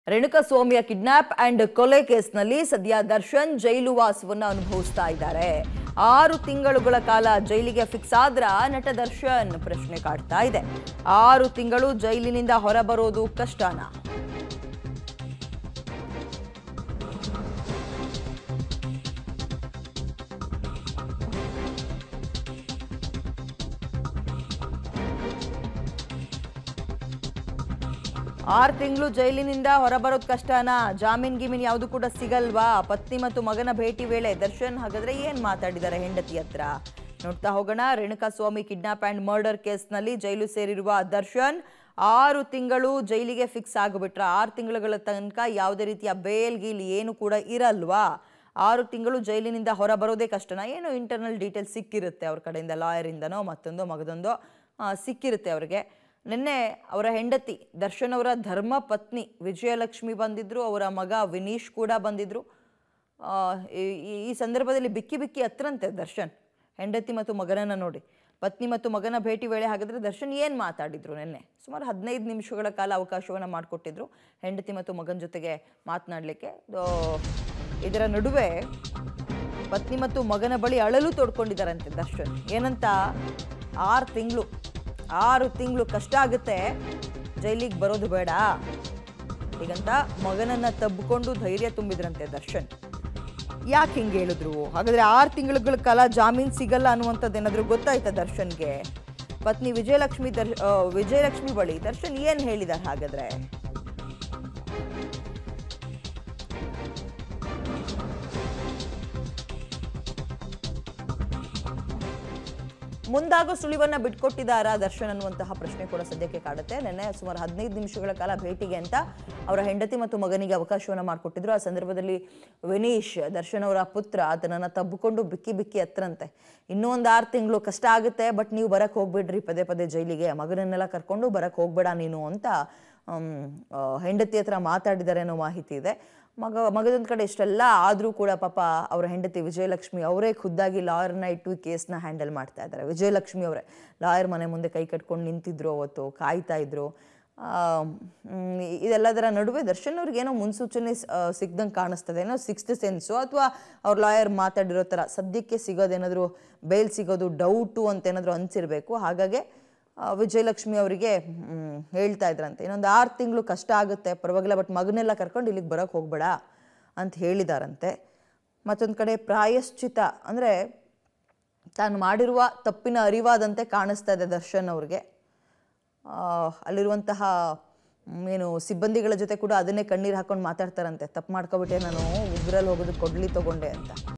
ರೇಣುಕಸ್ವಾಮಿಯ kidnap and ಕೊಲೆ ಕೇಸ್ನಲ್ಲಿ ಸದ್ಯ ದರ್ಶನ್ ಜೈಲು ವಾಸವನ್ನು ಅನುಭವಿಸ್ತಾ ಇದ್ದಾರೆ ಆರು ತಿಂಗಳುಗಳ ಕಾಲ ಜೈಲಿಗೆ ಫಿಕ್ಸ್ ಆದ್ರ ನಟ ದರ್ಶನ್ ಪ್ರಶ್ನೆ ಕಾಡ್ತಾ ಇದೆ ಆರು ತಿಂಗಳು ಜೈಲಿನಿಂದ ಹೊರಬರೋದು ಕಷ್ಟನಾ ಆರು ತಿಂಗಳು ಜೈಲಿನಿಂದ ಹೊರಬರೋದು ಕಷ್ಟನಾ ಜಾಮೀನ್ ಗಿಮೀನ್ ಯಾವುದು ಕೂಡ ಸಿಗಲ್ವಾ ಪತ್ನಿ ಮತ್ತು ಮಗನ ಭೇಟಿ ವೇಳೆ ದರ್ಶನ್ ಹಾಗಾದ್ರೆ ಏನ್ ಮಾತಾಡಿದ್ದಾರೆ ಹೆಂಡತಿ ಹತ್ರ ನೋಡ್ತಾ ಹೋಗೋಣ ರೇಣುಕಾಸ್ವಾಮಿ ಕಿಡ್ನಾಪ್ ಅಂಡ್ ಮರ್ಡರ್ ಕೇಸ್ನಲ್ಲಿ ಜೈಲು ಸೇರಿರುವ ದರ್ಶನ್ ಆರು ತಿಂಗಳು ಜೈಲಿಗೆ ಫಿಕ್ಸ್ ಆಗಿಬಿಟ್ರ ಆರು ತಿಂಗಳುಗಳ ತನಕ ಯಾವುದೇ ರೀತಿಯ ಬೇಲ್ ಗೀಲ್ ಏನು ಕೂಡ ಇರಲ್ವಾ ಆರು ತಿಂಗಳು ಜೈಲಿನಿಂದ ಹೊರ ಬರೋದೇ ಕಷ್ಟನಾ ಏನೋ ಇಂಟರ್ನಲ್ ಡೀಟೇಲ್ಸ್ ಸಿಕ್ಕಿರುತ್ತೆ ಅವ್ರ ಕಡೆಯಿಂದ ಲಾಯರಿಂದನೋ ಮತ್ತೊಂದೋ ಮಗದೊಂದೋ ಆ, ಸಿಕ್ಕಿರುತ್ತೆ ಅವ್ರಿಗೆ ನಿನ್ನೆ ಅವರ ಹೆಂಡತಿ ದರ್ಶನ್ ಅವರ ಧರ್ಮ ಪತ್ನಿ ವಿಜಯಲಕ್ಷ್ಮಿ ಬಂದಿದ್ರು ಅವರ ಮಗ ವಿನೀಶ್ ಕೂಡ ಬಂದಿದ್ರು ಆ, ಈ- ಈ- ಈ ಸಂದರ್ಭದಲ್ಲಿ ಬಿಕ್ಕಿ ಬಿಕ್ಕಿ ಹತ್ರಂತೆ ದರ್ಶನ್ ಹೆಂಡತಿ ಮತ್ತು ಮಗನನ್ನ ನೋಡಿ ಪತ್ನಿ ಮತ್ತು ಮಗನ ಭೇಟಿ ವೇಳೆ ಹಾಗಾದ್ರೆ ದರ್ಶನ್ ಏನು ಮಾತಾಡಿದ್ರು ನಿನ್ನೆ ಸುಮಾರು ಹದಿನೈದು ನಿಮಿಷಗಳ ಕಾಲ ಅವಕಾಶವನ್ನು ಮಾಡಿಕೊಟ್ಟಿದ್ರು ಹೆಂಡತಿ ಮತ್ತು ಮಗನ ಜೊತೆಗೆ ಮಾತನಾಡಲಿಕ್ಕೆ ಇದರ ನಡುವೆ ಪತ್ನಿ ಮತ್ತು ಮಗನ ಬಳಿ ಅಳಲು ತೋಡ್ಕೊಂಡಿದ್ದಾರಂತೆ ದರ್ಶನ್ ಏನಂತ ಆರು ತಿಂಗಳು ಆರು ತಿಂಗಳು ಕಷ್ಟ ಆಗುತ್ತೆ ಜೈಲಿಗೆ ಬರೋದು ಬೇಡ ಹೀಗಂತ ಮಗನನ್ನ ತಬ್ಬಿಕೊಂಡು ಧೈರ್ಯ ತುಂಬಿದ್ರಂತೆ ದರ್ಶನ್ ಯಾಕೆ ಹಿಂಗೆ ಹೇಳಿದ್ರು ಹಾಗಾದ್ರೆ ಆರು ತಿಂಗಳುಗಳ ಕಾಲ ಜಾಮೀನ್ ಸಿಗಲ್ಲ ಅನ್ನುವಂಥದ್ದು ಏನಾದರೂ ಗೊತ್ತಾಯ್ತಾ ದರ್ಶನ್ಗೆ ಪತ್ನಿ ವಿಜಯಲಕ್ಷ್ಮಿ ದರ್ ಆ, ವಿಜಯಲಕ್ಷ್ಮಿ ಬಳಿ ದರ್ಶನ್ ಏನು ಹೇಳಿದ್ದಾರೆ ಹಾಗಾದ್ರೆ ಮುಂದಾಗೋ ಸುಳಿವನ್ನ ಬಿಟ್ಕೊಟ್ಟಿದ್ದಾರಾ ದರ್ಶನ್ ಅನ್ನುವಂತಹ ಪ್ರಶ್ನೆ ಕೂಡ ಸದ್ಯಕ್ಕೆ ಕಾಡುತ್ತೆ ನಿನ್ನೆ ಸುಮಾರು ಹದಿನೈದು ನಿಮಿಷಗಳ ಕಾಲ ಭೇಟಿಗೆ ಅಂತ ಅವರ ಹೆಂಡತಿ ಮತ್ತು ಮಗನಿಗೆ ಅವಕಾಶವನ್ನ ಮಾಡಿಕೊಟ್ಟಿದ್ರು ಆ ಸಂದರ್ಭದಲ್ಲಿ ವಿನೀಶ್ ದರ್ಶನ್ ಅವರ ಪುತ್ರ ಅದನ್ನ ತಬ್ಬಿಕೊಂಡು ಬಿಕ್ಕಿ ಬಿಕ್ಕಿ ಹತ್ರಂತೆ ಇನ್ನೂ ಒಂದು ಆರು ತಿಂಗಳು ಕಷ್ಟ ಆಗುತ್ತೆ ಬಟ್ ನೀವು ಬರಕ್ ಹೋಗ್ಬೇಡ್ರಿ ಪದೇ ಪದೇ ಜೈಲಿಗೆ ಮಗನನ್ನೆಲ್ಲ ಕರ್ಕೊಂಡು ಬರಕ್ ಹೋಗ್ಬೇಡ ನೀನು ಅಂತ ಆಮ್, ಆ, ಹೆಂಡತಿ ಹತ್ರ ಮಾತಾಡಿದ್ದಾರೆ ಅನ್ನೋ ಮಾಹಿತಿ ಇದೆ ಮಗ ಮಗದೊಂದು ಕಡೆ ಇಷ್ಟೆಲ್ಲ ಆದರೂ ಕೂಡ ಪಾಪ ಅವರ ಹೆಂಡತಿ ವಿಜಯಲಕ್ಷ್ಮಿ ಅವರೇ ಖುದ್ದಾಗಿ ಲಾಯರ್ನ ಇಟ್ಟು ಈ ಕೇಸ್ನ ಹ್ಯಾಂಡಲ್ ಮಾಡ್ತಾ ಇದ್ದಾರೆ ವಿಜಯಲಕ್ಷ್ಮಿ ಅವರೇ ಲಾಯರ್ ಮನೆ ಮುಂದೆ ಕೈ ಕಟ್ಕೊಂಡು ನಿಂತಿದ್ರು ಅವತ್ತು ಕಾಯ್ತಾ ಇದ್ರು ಆ, ಮ್, ಇದೆಲ್ಲದರ ನಡುವೆ ದರ್ಶನ್ ಅವ್ರಿಗೆ ಏನೋ ಮುನ್ಸೂಚನೆ ಸಿಗ್ದಂಗೆ ಕಾಣಿಸ್ತದೆ ಏನೋ ಸಿಕ್ಸ್ತ್ ಸೆನ್ಸು ಅಥವಾ ಅವ್ರ ಲಾಯರ್ ಮಾತಾಡಿರೋ ಥರ ಸದ್ಯಕ್ಕೆ ಸಿಗೋದೇನಾದರೂ ಬೇಲ್ ಸಿಗೋದು ಡೌಟು ಅಂತ ಏನಾದರೂ ಅನ್ಸಿರ್ಬೇಕು ಹಾಗಾಗಿ ಆ, ವಿಜಯಲಕ್ಷ್ಮಿ ಅವರಿಗೆ ಮ್, ಹೇಳ್ತಾ ಇದ್ರಂತೆ ಇನ್ನೊಂದು ಆರು ತಿಂಗಳು ಕಷ್ಟ ಆಗುತ್ತೆ ಪರವಾಗಿಲ್ಲ ಬಟ್ ಮಗನೆಲ್ಲ ಕರ್ಕೊಂಡು ಇಲ್ಲಿಗೆ ಬರೋಕ್ಕೆ ಹೋಗ್ಬೇಡ ಅಂತ ಹೇಳಿದಾರಂತೆ ಮತ್ತೊಂದು ಕಡೆ ಪ್ರಾಯಶ್ಚಿತ ಅಂದರೆ ತಾನು ಮಾಡಿರುವ ತಪ್ಪಿನ ಅರಿವಾದಂತೆ ಕಾಣಿಸ್ತಾ ಇದೆ ದರ್ಶನ್ ಅವ್ರಿಗೆ ಆ, ಅಲ್ಲಿರುವಂತಹ ಮ್, ಏನು ಸಿಬ್ಬಂದಿಗಳ ಜೊತೆ ಕೂಡ ಅದನ್ನೇ ಕಣ್ಣೀರು ಹಾಕೊಂಡು ಮಾತಾಡ್ತಾರಂತೆ ತಪ್ಪು ಮಾಡ್ಕೊಬಿಟ್ಟೆ ನಾನು ಉಗ್ರಲ್ಲಿ ಹೋಗೋದು ಕೊಡ್ಲಿ ತಗೊಂಡೆ ಅಂತ